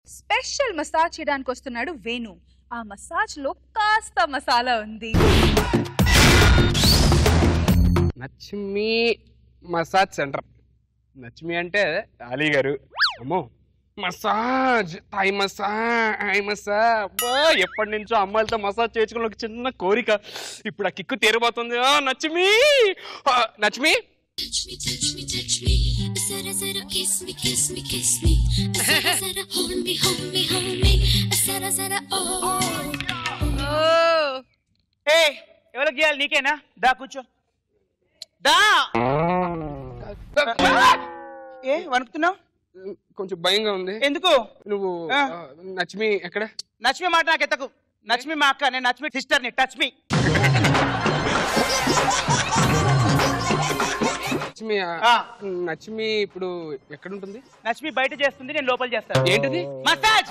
Special massage చేయడానికి వస్తున్నాడు వేణు ఆ మసాజ్ లో కాస్త మసాలా ఉంది నచ్మి మసాజ్ సెంటర్ నచ్మి అంటే అలీ గారు అమ్మో massage Thai massage Thai massage అబ్బా, ఎప్పటి నుంచో అమ్మాయిలతో మసాజ్ చేయించుకున్న ఒక చిన్న కోరిక ఇప్పుడు ఆ కిక్కు తీరబోతుంది ఆ, నచ్మి ఆ, నచ్మి Touch me, touch me, touch me. Zara, zara, kiss me, kiss me, kiss me. Zara, zara, hold me, hold me, hold me. Zara, zara, oh. ఏ ఎవరికి గీయాలి నీకేనా దా కూర్చో దా ఏ వణుకుతున్నావు కొంచెం భయంగా ఉంది ఎందుకు నువ్వు ఆ. ఆ, నచ్మి ఎక్కడ నచ్మి మాట నాకు ఎత్తకు నచ్మి మా అక్క నేను నచ్మి సిస్టర్ ని టచ్ మీ నచ్మి ఆ, ఆ. నచ్మి ఇప్పుడు ఎక్కడ ఉంటుంది నచ్మి బయట చేస్తుంది నేను లోపల చేస్తాను ఏంటిది మసాజ్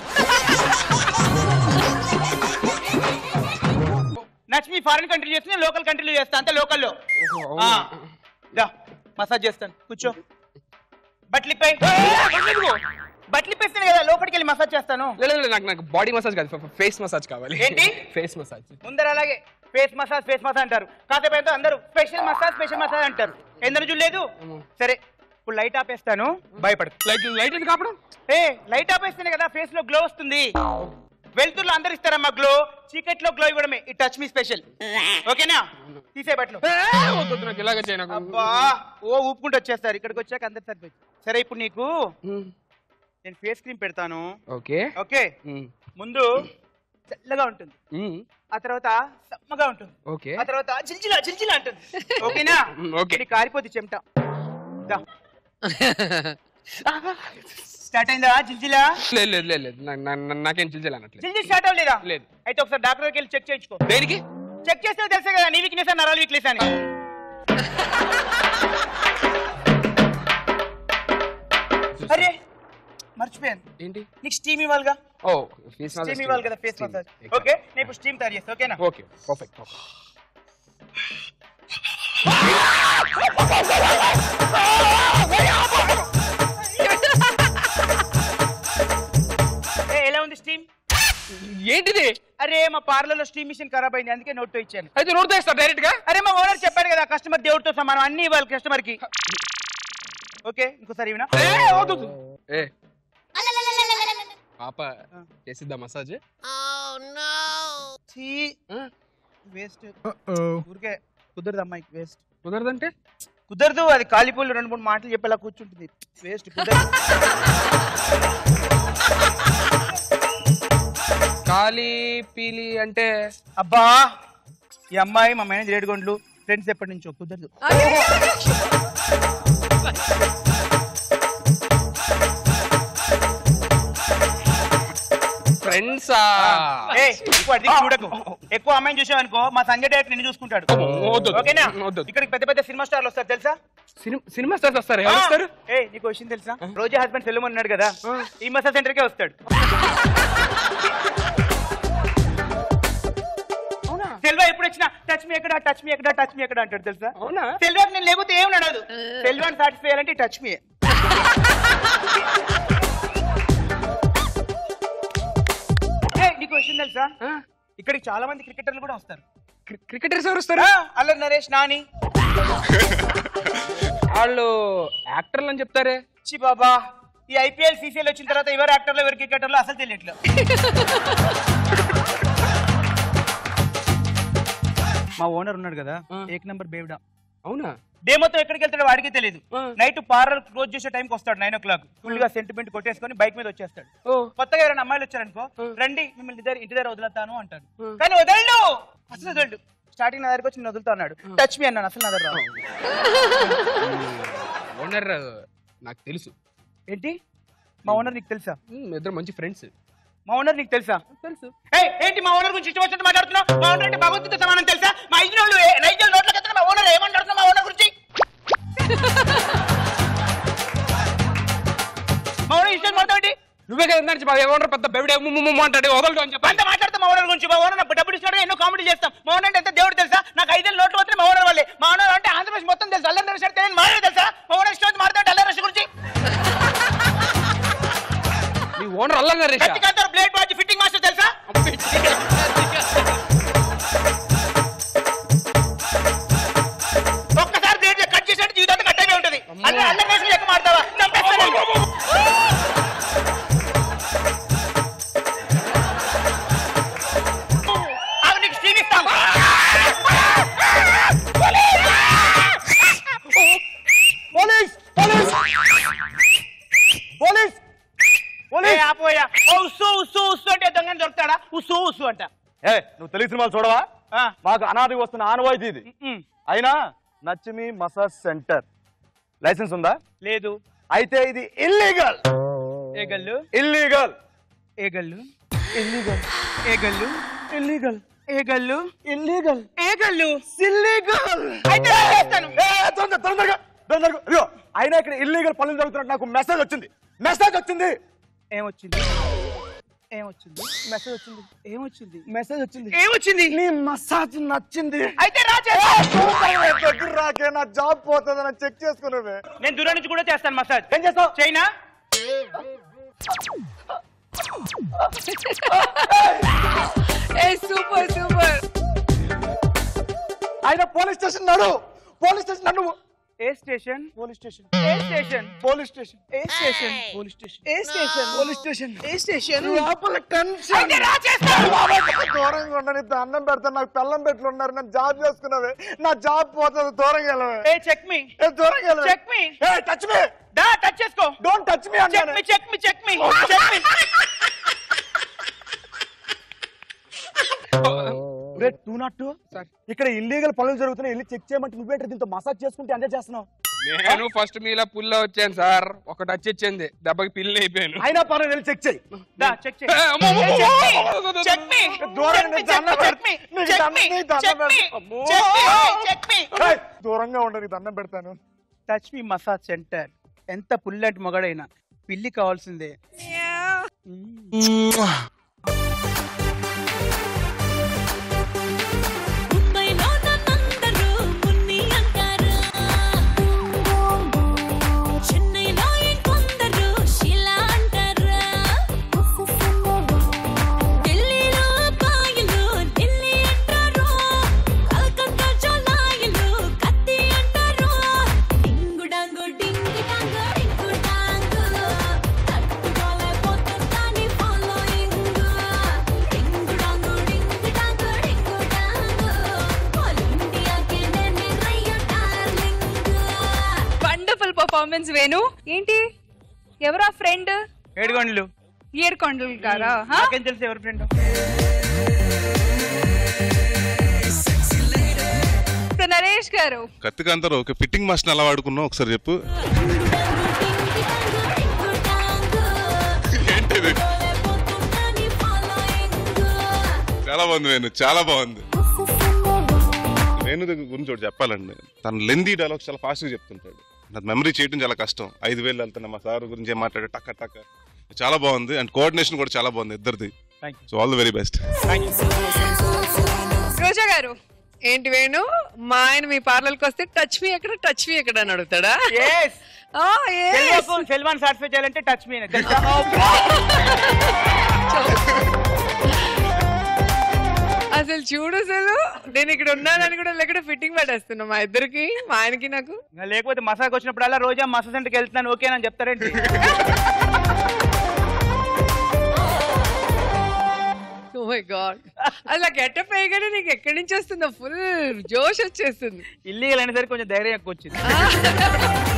నచ్మి ఫారిన్ కంట్రీ చేస్తుంది నేను లోకల్ కంట్రీలో చేస్తా అంతే లోకల్లో ఓహో, అవునా? దా మసాజ్ చేస్తాను కూర్చో బట్లిపై బట్లిపేస్తాను కదా లోపలికి వెళ్ళి మసాజ్ చేస్తాను లేదు లేదు, నాకు నాకు బాడీ మసాజ్ కాదు ఫేస్ మసాజ్ కావాలి ఏంటి? ఫేస్ మసాజ్ ముందర అలాగే ఫేస్ మసాజ్ ఫేస్ మసాజ్ అంటారు కాసేపు అయితే అందరూ స్పెషల్ మసాజ్ స్పెషల్ మసాజ్ అంటారు ఎందుకు చూడలేదు సరే ఇప్పుడు లైట్ ఆపేస్తాను భయపడు లైట్ లైట్ ఎందుకు కాపడం ఏ లైట్ ఆపేస్తేనే కదా ఫేస్ లో గ్లో వస్తుంది వెళ్తుర్లో అందరు ఇస్తారమ్మా గ్లో చీకట్లో గ్లో ఇవ్వడమే ఈ టచ్ మీ స్పెషల్ ఓకేనా తీసే బట్టలు వద్దు, వద్దు, నాకు ఇలాగ చేయను నాకు. అబ్బా ఓ ఊపుకుంటూ వచ్చేస్తారు ఇక్కడికి వచ్చాక అందరు సరిపోయి సరే ఇప్పుడు నీకు మ్మ్. నేను ఫేస్ క్రీమ్ పెడతాను ఓకే ఓకే మ్మ్. ముందు తెల్లగా ఉంటుంది మ్మ్. ఆ తర్వాత సమ్మగా ఉంటుంది ఓకే ఆ తర్వాత జిల్జిలా జిల్జిలా అంటుంది ఓకేనా మ్, ఓకే. ఇది కారిపోద్ది చెమట దా. స్టార్ట్ అయిందా జిల్జిలా లేదు లేదు లేదు లేదు నా- నా- నా- నాకేం చిల్చాలి అనట్లేదు జిల్జి స్టార్ట్ అవ్వలేదా లేదు. అయితే ఒకసారి డాక్టర్ దగ్గరికి వెళ్ళి చెక్ చేయించుకో దేనికి చెక్ చేస్తే తెలుసే కదా నీ వీక్నెస్ నరాలు వీక్నెస్ అని అరే మర్చిపోయాను ఏంటి నీకు స్టీమ్ ఇవ్వాలిగా ఓ ఫేస్ స్టీమ్ ఇవ్వాలి కదా ఫేస్ మసాజ్ ఓకే నేను ఇప్పుడు స్టీమ్ తయారు చేస్తా ఓకేనా ఓకే పర్ఫెక్ట్ ఏ, ఎలా ఉంది స్టీమ్ ఏంటిది అరే మా పార్లర్ లో స్టీమ్ మిషన్ ఖరాబ్ అయింది అందుకే నోట్తో ఇచ్చాను అయితే నోట్ తెస్తా డైరెక్ట్ గా అరే మా ఓనర్ చెప్పాడు కదా కస్టమర్ దేవుడితో సమానం అన్ని ఇవ్వాలి కస్టమర్ కి ఓకే ఇంకోసారి ఇవినా ఏ, వద్దు, వద్దు. ఏ పాప చేసిద్దా మసాజ్ వేస్ట్ ఊరికే కుదరదు అమ్మాయికి వేస్ట్ కుదరదంటే కుదరదు అది కాలిపూలు రెండు మూడు మాటలు చెప్పేలా కూర్చుంటుంది వేస్ట్ కుదరదు కాలి పీలి అంటే అబ్బా ఈ అమ్మాయి మా మేనేజర్ ఏడుగొండ్లు ఫ్రెండ్స్ ఎప్పటి నుంచో కుదరదు ఫ్రెండ్సా ఏ ఎక్కువ అడిగి చూడకు ఎక్కువ అమ్మాయిని చూసావు అనుకో మా సంజయ్ డైరెక్ట్ నిన్ను చూసుకుంటాడు వద్దు, ఓకేనా వద్దు. ఇక్కడికి పెద్ద పెద్ద సినిమా స్టార్లు వస్తారు తెలుసా సినిమా సినిమా స్టార్స్ వస్తారు ఎవరు వస్తారు ఏ నీకు విషయం తెలుసా రోజా హస్బెండ్ సెల్వం ఉన్నాడు కదా ఈ మసాజ్ సెంటర్ కే వస్తాడు సెల్వా ఎప్పుడు వచ్చినా టచ్ మీ ఎక్కడ టచ్ మీ ఎక్కడ టచ్ మీ ఎక్కడ అంటాడు తెలుసా అవునా సెల్వాకి నేను లేకపోతే ఏం నడదు సెల్వాని సాటిస్ఫై చేయాలంటే టచ్ మీ నీకు విషయం తెలుసా ఆ, ఇక్కడికి చాలా మంది క్రికెటర్లు కూడా వస్తారు క్రి- క్రికెటర్స్ ఎవరు వస్తారు ఆ, అల్లరి నరేష్ నాని వాళ్ళు యాక్టర్లు అని చెప్తారే చి బాబా ఈ ఐపీఎల్ సీసీఎల్ వచ్చిన తర్వాత ఎవరు యాక్టర్లు ఎవరు క్రికెటర్లు అసలు తెలియట్లేదు మా ఓనర్ ఉన్నాడు కదా ఆ. ఏక్ నంబర్ బేవిడా అవునా డే మొత్తం ఎక్కడికి వెళ్తాడో వాడికి తెలియదు ఆ. నైట్ పార్లర్ క్లోజ్ చేసే టైంకి వస్తాడు నైన్ ఓ క్లాక్ ఫుల్ గా సెంటిమెంట్ కొట్టేసుకొని బైక్ మీద వచ్చేస్తాడు ఓ కొత్తగా ఎవరైనా అమ్మాయిలు వచ్చారనుకో రండి మిమ్మల్ని ఇద్దరు ఇంటి దగ్గర వదులుతాను అంటాడు ఆ. కానీ వదలడు అసలు వదలడు స్టార్టింగ్ నా దగ్గరకు వచ్చి నేను వదులుతా అన్నాడు టచ్ మీ అన్నాను అసలు నా దగ్గర రావు. ఓనర్ నాకు తెలుసు ఏంటి మా ఓనర్ నీకు తెలుసా మ్, ఇద్దరు మంచి ఫ్రెండ్స్ మా ఓనర్ నీకు తెలుసా తెలుసు ఏయ్, ఏంటి మా ఓనర్ గురించి ఇష్టం వచ్చినట్టు మాట్లాడుతున్నావు మా ఓనర్ అంటే భగవంతుడితో సమానం తెలుసా మా ఐదు వాళ్ళు నైజల్ నోట్లకి ఎత్తున మా ఓనర్ ఏమంటాడుతున్నా మా ఓనర్ గురించి మా ఓనర్ ఇష్టం మాట్లాడి నువ్వే కదా ఇందాక చెప్పావు, ఏమన్నారు పెద్ద బెవిడే ముమ్ము అంటాడు వదలడు అని చెప్పి అంత మాట్లాడుతా మా ఓనర్ గురించి మా ఓనర్ నాకు డబ్బులు ఇచ్చినాడు ఎన్నో కామెడీ చేస్తాం మా ఓనర్ అంటే ఎంత దేవుడు తెలుసా నాకు ఐదేళ్ళు నోట్లు వస్తే మా ఓనర్ వాళ్ళే మా ఓనర్ అంటే ఆంధ్రప్రదేశ్ మొత్తం తెలుసు అల్లరి నరేష్ అంటే మా ఓనర్ తెలుసా మా ఓనర్ ఇష్టం వచ్చి మాట్లాడే అల్లరి నరేష్ గురించి నీ ఓనర్ అల్లం గారు ఖచ్చితంగా బ్లేడ్ బాజీ ఫిట్టింగ్ మాస్టర్ తెలుసా ఒక్కసారి బ్లేడ్ కట్ చేసినట్టు జీవితాంతం కట్ అయిపోయి ఉంటది అంటే అల్లం వేసుకుని ఎక్కువ మాడతావా చంపేస్తాను. ఆగు, నీకు స్టీల్ ఇస్తాం. పోలీస్ పోలీస్ పోలీస్ ఏ, పోలీస్ ఆపోయా. ఓ, ఉస్సు ఉస్సు ఉస్సు అంటే దొంగని దొరుకుతాడా ఉస్సు ఉస్సు అంట ఏ నువ్వు తెలుగు సినిమాలు చూడవా ఆ. మాకు అనాది వస్తున్న ఆనవాయితీ ఇది ఉమ్, అయినా నచ్చిమి మసాజ్ సెంటర్ లైసెన్స్ ఉందా లేదు అయితే ఇది ఇల్లీగల్ ఏ గల్లు ఇల్లీగల్ ఏ గల్లు ఇల్లీగల్ ఏ గల్లు ఇల్లీగల్ ఏ గల్లు ఇల్లీగల్ ఏ గల్లు ఇల్లీగల్ అయితే నేను చేస్తాను. తొందర తొందరగా తొందరగా ఇదిగో అయినా ఇక్కడ ఇల్లీగల్ పనులు జరుగుతున్నట్టు నాకు మెసేజ్ వచ్చింది మెసేజ్ వచ్చింది ఏమొచ్చింది ఏమొచ్చింది మెసేజ్ వచ్చింది ఏమొచ్చింది మెసేజ్ వచ్చింది ఏమొచ్చింది నీ మసాజ్ నచ్చింది అయితే రా చేస్తా. దగ్గర రాకే నా జాబ్ పోతుందని చెక్ చేసుకునేవే నేను దూరం నుంచి కూడా చేస్తాను మసాజ్ ఏం చేస్తావు చైనా సూపర్ సూపర్ ఆయన పోలీస్ స్టేషన్ నాడు పోలీస్ స్టేషన్ నన్ను ఏ స్టేషన్ పోలీస్ స్టేషన్ ఏ స్టేషన్ పోలీస్ స్టేషన్ ఏ స్టేషన్ పోలీస్ స్టేషన్ ఏ స్టేషన్ పోలీస్ స్టేషన్ ఏ స్టేషన్ లోపల టెన్షన్ అయితే రా చేస్తా. దూరంగా ఉండని అన్నం పెడతాను నాకు పెళ్ళం పెట్లు ఉన్నారు నేను జాబ్ చేసుకున్నావే నా జాబ్ పోతుంది దూరంగా వెళ్ళవే ఏ చెక్ మీ ఏ దూరంగా వెళ్ళవే చెక్ మీ ఏ టచ్ మీ దా టచ్ చేసుకో డోంట్ టచ్ మీ చెక్ అన్నాను me check me check me check me two not two ఇక్కడ ఇల్లీగల్ పనులు జరుగుతున్నాయి వెళ్ళి చెక్ చేయమంటే నువ్వేంటి దీంతో మసాజ్ చేసుకుంటే ఎంజాయ్ చేస్తున్నావు నేను ఫస్ట్ మీలా పుల్లో వచ్చాను సార్ ఒక టచ్ ఇచ్చింది దెబ్బకి పిల్లి అయిపోయాను అయినా పర్వాలేదు వెళ్ళి చెక్ చేయి దా చెక్ చెక్ ఏ, అమ్మో, అమ్మో, చెక్ మీ అమ్మో. చెక్ మీ దూరంగా చెక్ మీ నీకు దండం చెక్ మీ పెడతా. నీకు చెక్ దండం- మీ నీకు దండం చెక్ మీ పెడతా. అమ్మో. చెక్ మీ చెక్ మీ ఏయ్, దూరంగా ఉండని దండం పెడతాను టచ్ మీ మసాజ్ సెంటర్ ఎంత పుల్లటి మొగడైనా పిల్లి కావాల్సిందే ముంబైలో నన్నందరూ మున్ని అంటారు చెన్నైలో ఇంకొందరు శిలా అంటారు ఢిల్లీలో అబ్బాయిలు ఢిల్లీ అంటారు కలకత్తా జోలాయిలు కత్తి అంటారు డింగు డాంగు డింగు డాంగు డింగు డాంగు తట్టుకోలేకపోతుందని ఫాలోయింగ్ డింగు డాంగు డింగు డాంగు డింగు డాంగు ఆల్ ఇండియాకి నేనే రయ్య డార్లింగ్ వండర్ఫుల్ పర్ఫార్మెన్స్ వేణు ఏంటి ఎవరా ఫ్రెండ్ ఏడుగొండలు ఏడుకొండలు గారా హా? నాకేం తెలుసు ఎవరి ఫ్రెండ్ ఇప్పుడు నరేష్ గారు కత్తికాంతరు ఒక ఫిట్టింగ్ మాస్టర్ ఎలా వాడుకున్నావు ఒకసారి చెప్పు ఏంటిది చాలా బాగుంది నేను చాలా బాగుంది నేను గురించి ఒకటి చెప్పాలండి తన లెందీ డైలాగ్స్ చాలా ఫాస్ట్గా చెప్తుంటాడు నాకు మెమరీ చేయడం చాలా కష్టం ఐదు వేలు వెళ్తున్నా మా సార్ గురించి ఏం మాట్లాడే టక్క టక్క చాలా బాగుంది అండ్ కోఆర్డినేషన్ కూడా చాలా బాగుంది ఇద్దరిది Thank you. So all the very best Roja garu ఏంటి వేణు మా ఆయన మీ పార్లర్కి వస్తే టచ్ మీ ఎక్కడ టచ్ మీ ఎక్కడ అని అడుగుతాడా ఎస్ ఆ, yes. సెల్వాన్ సాటిస్ఫై చేయాలంటే టచ్ మీ తెలుసా అసలు చూడు అసలు నేను ఇక్కడ ఉన్నానని కూడా లేకుండా ఫిట్టింగ్ పెట్టేస్తున్నా మా ఇద్దరికి మా ఆయనకి నాకు ఇంకా లేకపోతే మసాజ్ వచ్చినప్పుడల్లా రోజా మసాజ్ సెంటర్కి వెళ్తున్నాను ఓకేనని చెప్తారేంటి ఓ మై గాడ్ అలా గెటప్ వేయగానే నీకు ఎక్కడి నుంచి వస్తుందో ఫుల్ జోష్ వచ్చేస్తుంది ఇల్లీగల్ అనేసరికి కొంచెం ధైర్యం ఎక్కువ వచ్చింది